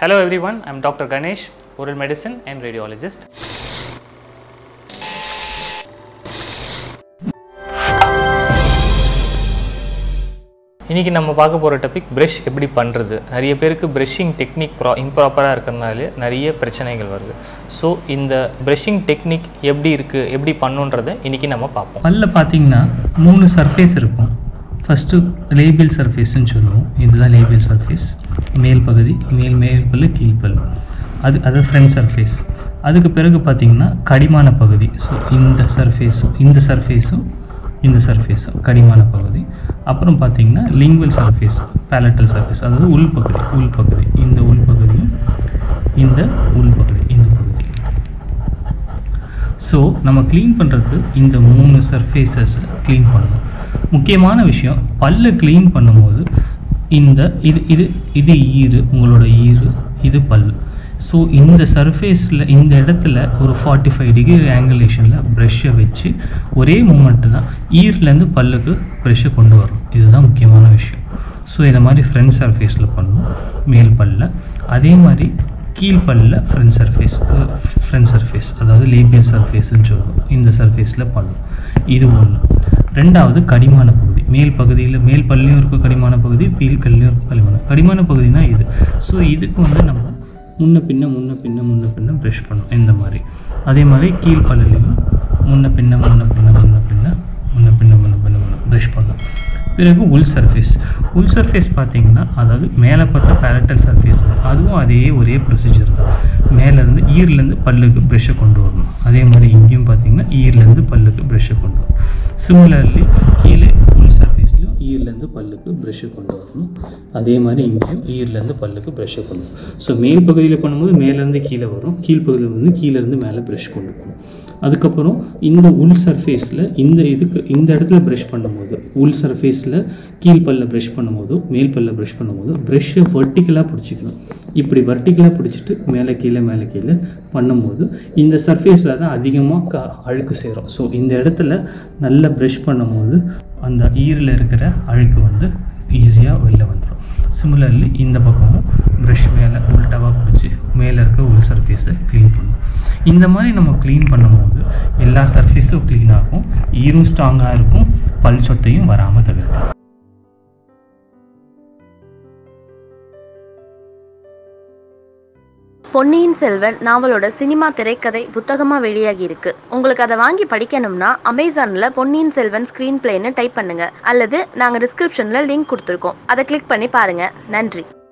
Hello everyone, I'm Dr. Ganesh, oral medicine and radiologist. இன்றைக்கி நம்ம பார்க்க போகிற டாபிக் ப்ரஷ் எப்படி பண்ணுறது நிறைய பேருக்கு ப்ரஷிங் டெக்னிக் ப்ரா இம்ப்ராப்பராக இருக்கிறதுனால நிறைய பிரச்சனைகள் வருது ஸோ இந்த ப்ரஷிங் டெக்னிக் எப்படி இருக்குது எப்படி பண்ணுன்றதை இன்றைக்கி நம்ம பார்ப்போம் பல்ல பார்த்தீங்கன்னா மூணு சர்ஃபேஸ் இருக்கும் ஃபஸ்ட்டு லேபிள் சர்ஃபேஸ்னு சொல்லுவோம் இதுதான் லேபிள் சர்ஃபேஸ் மேல் பகுதி மேல் மேல் பல்லு கீழ் பல்லு அது அது ஃப்ரண்ட் சர்ஃபேஸ் அதுக்கு பிறகு பார்த்தீங்கன்னா கடிமான பகுதி ஸோ இந்த சர்ஃபேஸும் இந்த சர்ஃபேஸும் இந்த சர்ஃபேஸும் கடிமான பகுதி அப்புறம் பார்த்தீங்கன்னா லிங்குவல் சர்ஃபேஸ் பேலட்டல் சர்ஃபேஸ் அதாவது உள்பகுதி உள்பகுதி இந்த உள்பகுதியும் இந்த உள்பகுதி இந்த பகுதி ஸோ நம்ம க்ளீன் பண்ணுறதுக்கு இந்த மூணு சர்ஃபேஸஸை க்ளீன் பண்ணணும் முக்கியமான விஷயம் பல்ல க்ளீன் பண்ணும்போது இந்த இது இது இது ஈறு உங்களோட ஈறு இது பல் ஸோ இந்த சர்ஃபேஸில் இந்த இடத்துல ஒரு ஃபார்ட்டி ஃபைவ் டிகிரி ஆங்குலேஷனில் ப்ரெஷ்ஷை வச்சு ஒரே மூமெண்ட்டு தான் ஈர்லேருந்து பல்லுக்கு ப்ரெஷ்ஷை கொண்டு வரும் இதுதான் முக்கியமான விஷயம் ஸோ இதை மாதிரி ஃப்ரண்ட் சர்ஃபேஸில் பண்ணணும் மேல் பல்ல அதே மாதிரி கீழ்பல்ல ஃப்ரண்ட் சர்ஃபேஸ் ஃப்ரண்ட் சர்ஃபேஸ் அதாவது லேபியல் சர்ஃபேஸ்ன்னு சொல்லுவோம் இந்த சர்ஃபேஸில் பண்ணணும் இது ஒன்று ரெண்டாவது கடிமான பகுதி மேல் பகுதியில் மேல் பல்லையும் இருக்கும் கடிமான பகுதி கீழ் கல்லையும் இருக்கும் கடிமான கடிமான பகுதினா இது ஸோ இதுக்கு வந்து நம்ம முன்ன பின்ன முன்ன பின்ன முன்ன பின்ன ப்ரஷ் பண்ணணும் இந்த மாதிரி அதே மாதிரி கீழ் பல்லுலையும் முன்ன பின்ன முன்ன பின்ன முன்ன பின்ன முன்ன பின்ன முன்ன பின்ன முன்ன ப்ரஷ் பண்ணணும் பிறகு உள் சர்ஃபேஸ் உள் சர்ஃபேஸ் பார்த்தீங்கன்னா அதாவது மேலே பார்த்தா பேரட்டல் சர்ஃபேஸ் அதுவும் அதே ஒரே ப்ரொசீஜர் தான் மேலேருந்து ஈர்லேருந்து பல்லுக்கு ப்ரெஷ்ஷை கொண்டு வரணும் அதே மாதிரி இங்கேயும் பார்த்தீங்கன்னா ஈர்லேருந்து பல்லுக்கு ப்ரெஷ்ஷை கொண்டு வரணும் சிமிலர்லி கீழே உள் சர்ஃபேஸ்லையும் ஈர்லேருந்து பல்லுக்கு ப்ரெஷ்ஷை கொண்டு வரணும் அதே மாதிரி இங்கேயும் ஈர்லேருந்து பல்லுக்கு ப்ரெஷ்ஷை கொண்டு வரணும் ஸோ மேல் பகுதியில் பண்ணும்போது மேலேருந்து கீழே வரும் கீழ் பகுதியில் வந்து கீழேருந்து மேலே ப்ரெஷ் கொண்டு போகணும் அதுக்கப்புறம் இந்த உள் சர்ஃபேஸில் இந்த இதுக்கு இந்த இடத்துல ப்ரஷ் பண்ணும்போது உள் சர்ஃபேஸில் கீழ் பல்ல ப்ரஷ் பண்ணும்போதோ மேல் பல்ல ப்ரஷ் பண்ணும்போது ப்ரெஷ்ஷை வர்ட்டிக்கலாக பிடிச்சிக்கணும் இப்படி வர்ட்டிக்கலாக பிடிச்சிட்டு மேலே கீழே மேலே கீழே பண்ணும்போது இந்த சர்ஃபேஸில் தான் அதிகமாக க அழுக்கு சேரும் ஸோ இந்த இடத்துல நல்லா ப்ரஷ் பண்ணும்போது அந்த ஈரில் இருக்கிற அழுக்கு வந்து ஈஸியாக வெளில வந்துடும் சிமிலர்லி இந்த பக்கமும் ப்ரஷ் மேலே உள்டாவாக பிடிச்சி மேலே இருக்க ஒரு சர்ஃபேஸை க்ளீன் பண்ணும் இந்த மாதிரி நம்ம க்ளீன் பண்ணும்போது எல்லா சர்ஃபேஸும் க்ளீன் ஆகும் ஈரும் ஸ்ட்ராங்காக இருக்கும் பல் சொத்தையும் வராமல் தவிர்க்கலாம் பொன்னியின் செல்வன் நாவலோட சினிமா திரைக்கதை புத்தகமா வெளியாகி இருக்கு உங்களுக்கு அதை வாங்கி படிக்கணும்னா அமேசான்ல பொன்னியின் செல்வன் ஸ்கிரீன் பிளேன்னு டைப் பண்ணுங்க அல்லது நாங்க டிஸ்கிரிப்ஷன்ல லிங்க் கொடுத்துருக்கோம் அதை கிளிக் பண்ணி பாருங்க நன்றி